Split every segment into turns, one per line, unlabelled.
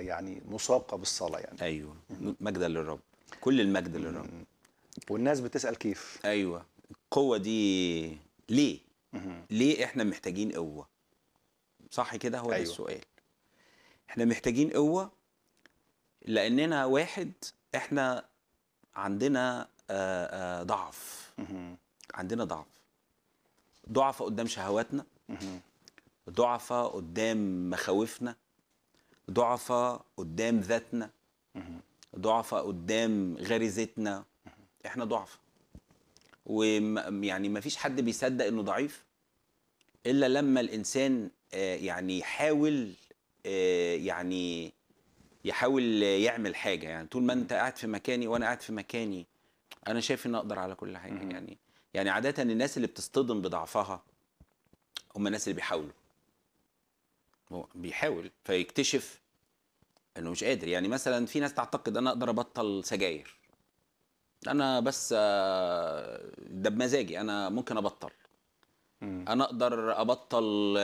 يعني مساقه بالصلاه يعني
ايوه مجدا للرب كل المجد للرب
والناس بتسال كيف
ايوه القوه دي ليه ليه احنا محتاجين قوه صح كده هو ده
أيوة.
السؤال احنا محتاجين قوه لاننا واحد احنا عندنا آه، آه، ضعف عندنا ضعف ضعفة قدام شهواتنا ضعفة قدام مخاوفنا ضعفة قدام ذاتنا ضعفة قدام غريزتنا احنا ضعفة ويعني ما فيش حد بيصدق انه ضعيف الا لما الانسان آه، يعني يحاول آه، يعني يحاول يعمل حاجه يعني طول ما انت قاعد في مكاني وانا قاعد في مكاني انا شايف اني اقدر على كل حاجه يعني يعني عاده الناس اللي بتصطدم بضعفها هم الناس اللي بيحاولوا هو بيحاول فيكتشف انه مش قادر يعني مثلا في ناس تعتقد انا اقدر ابطل سجاير انا بس آه، ده بمزاجي انا ممكن ابطل انا اقدر ابطل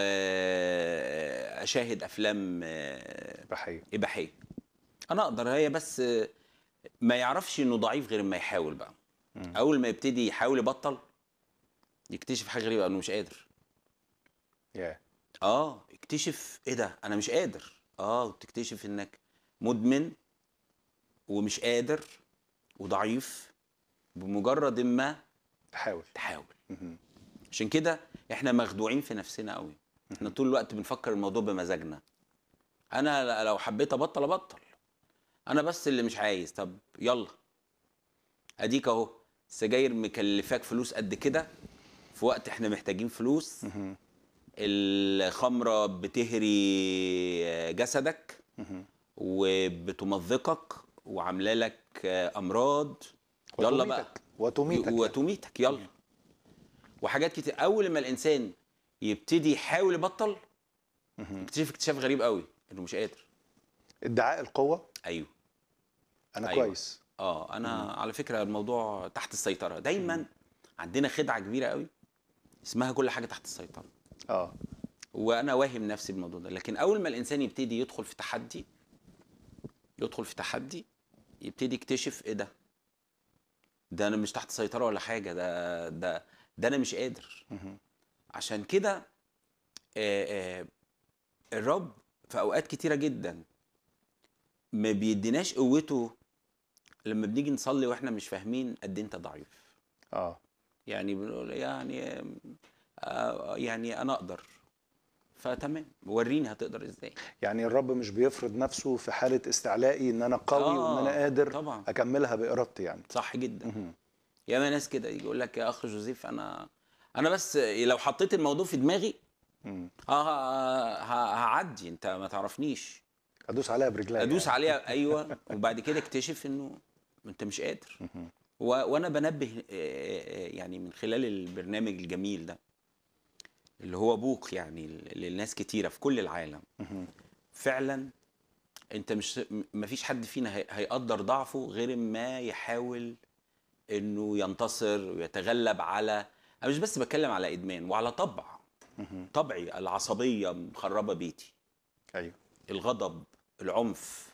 آه، اشاهد افلام آه،
بحقيقة
اباحيه انا اقدر هي بس آه، ما يعرفش انه ضعيف غير ما يحاول بقى اول ما يبتدي يحاول يبطل يكتشف حاجه غريبه انه مش قادر
يا
اه اكتشف ايه ده انا مش قادر اه وتكتشف انك مدمن ومش قادر وضعيف بمجرد ما
تحاول
تحاول عشان كده احنا مخدوعين في نفسنا قوي احنا طول الوقت بنفكر الموضوع بمزاجنا انا لو حبيت ابطل ابطل انا بس اللي مش عايز طب يلا اديك اهو السجاير مكلفاك فلوس قد كده في وقت احنا محتاجين فلوس الخمره بتهري جسدك وبتمزقك وعامله لك امراض يلا بقى
وتميتك يعني.
وتميتك يلا وحاجات كتير اول ما الانسان يبتدي يحاول يبطل يكتشف اكتشاف غريب قوي انه مش قادر
ادعاء القوة
ايوه
أنا
أيوة.
كويس
اه انا على فكره الموضوع تحت السيطره دايما عندنا خدعه كبيره قوي اسمها كل حاجه تحت السيطره
اه
وانا واهم نفسي بالموضوع ده لكن اول ما الانسان يبتدي يدخل في تحدي يدخل في تحدي يبتدي يكتشف ايه ده ده انا مش تحت سيطره ولا حاجه ده ده ده انا مش قادر عشان كده آه، آه، الرب في اوقات كتيره جدا ما بيديناش قوته لما بنيجي نصلي واحنا مش فاهمين قد إيه انت ضعيف
اه
يعني بنقول يعني آه، يعني انا اقدر فتمام وريني هتقدر ازاي
يعني الرب مش بيفرض نفسه في حالة استعلائي ان انا قوي
آه،
وان انا قادر
طبعا.
اكملها بارادتي يعني
صح جدا ياما ناس كده يجي يقول لك يا اخ جوزيف انا انا بس لو حطيت الموضوع في دماغي
مم.
اه ه- ه- هعدي انت ما تعرفنيش
ادوس عليها برجلي
ادوس
يعني.
عليها ايوه وبعد كده اكتشف انه انت مش قادر و... وانا بنبه آه، آه، يعني من خلال البرنامج الجميل ده اللي هو بوق يعني ل- للناس كتيره في كل العالم فعلا انت مش ما فيش حد فينا هي- هيقدر ضعفه غير ما يحاول انه ينتصر ويتغلب على انا مش بس بتكلم على ادمان وعلى طبع طبعي العصبيه مخربه بيتي
ايوه
الغضب العنف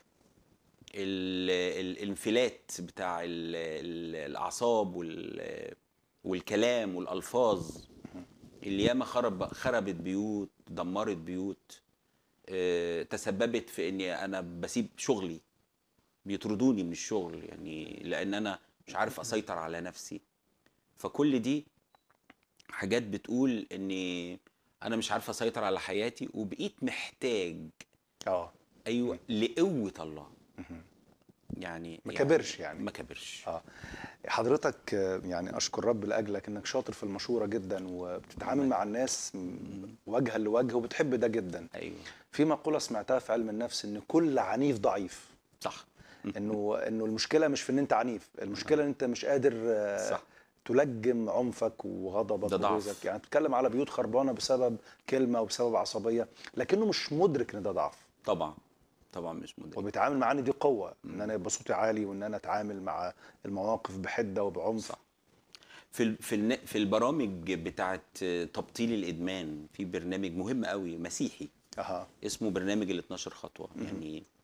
ال- ال- الانفلات بتاع ال- ال- الاعصاب وال- والكلام والالفاظ اللي ياما خرب خربت بيوت دمرت بيوت آه، تسببت في اني انا بسيب شغلي بيطردوني من الشغل يعني لان انا مش عارف اسيطر على نفسي فكل دي حاجات بتقول اني انا مش عارف اسيطر على حياتي وبقيت محتاج
اه
ايوه لقوه الله يعني
ما كبرش يعني.
ما كبرش
اه حضرتك آه، يعني اشكر رب لاجلك انك شاطر في المشوره جدا وبتتعامل مع الناس م- وجها لوجه وبتحب ده جدا
ايوه
في مقوله سمعتها في علم النفس ان كل عنيف ضعيف
صح
انه انه المشكله مش في ان انت عنيف المشكله ان انت مش قادر آه،
صح.
تلجم عنفك وغضبك
ده ضعف.
وغيظك يعني بتتكلم على بيوت خربانه بسبب كلمه وبسبب عصبيه لكنه مش مدرك ان ده ضعف
طبعا طبعا مش مدرك
وبيتعامل معاه ان دي قوه ان انا يبقى صوتي عالي وان انا اتعامل مع المواقف بحده وبعنف
صح. في ال- في الن- في البرامج بتاعه تبطيل الادمان في برنامج مهم قوي مسيحي
اها
اسمه برنامج ال 12 خطوه يعني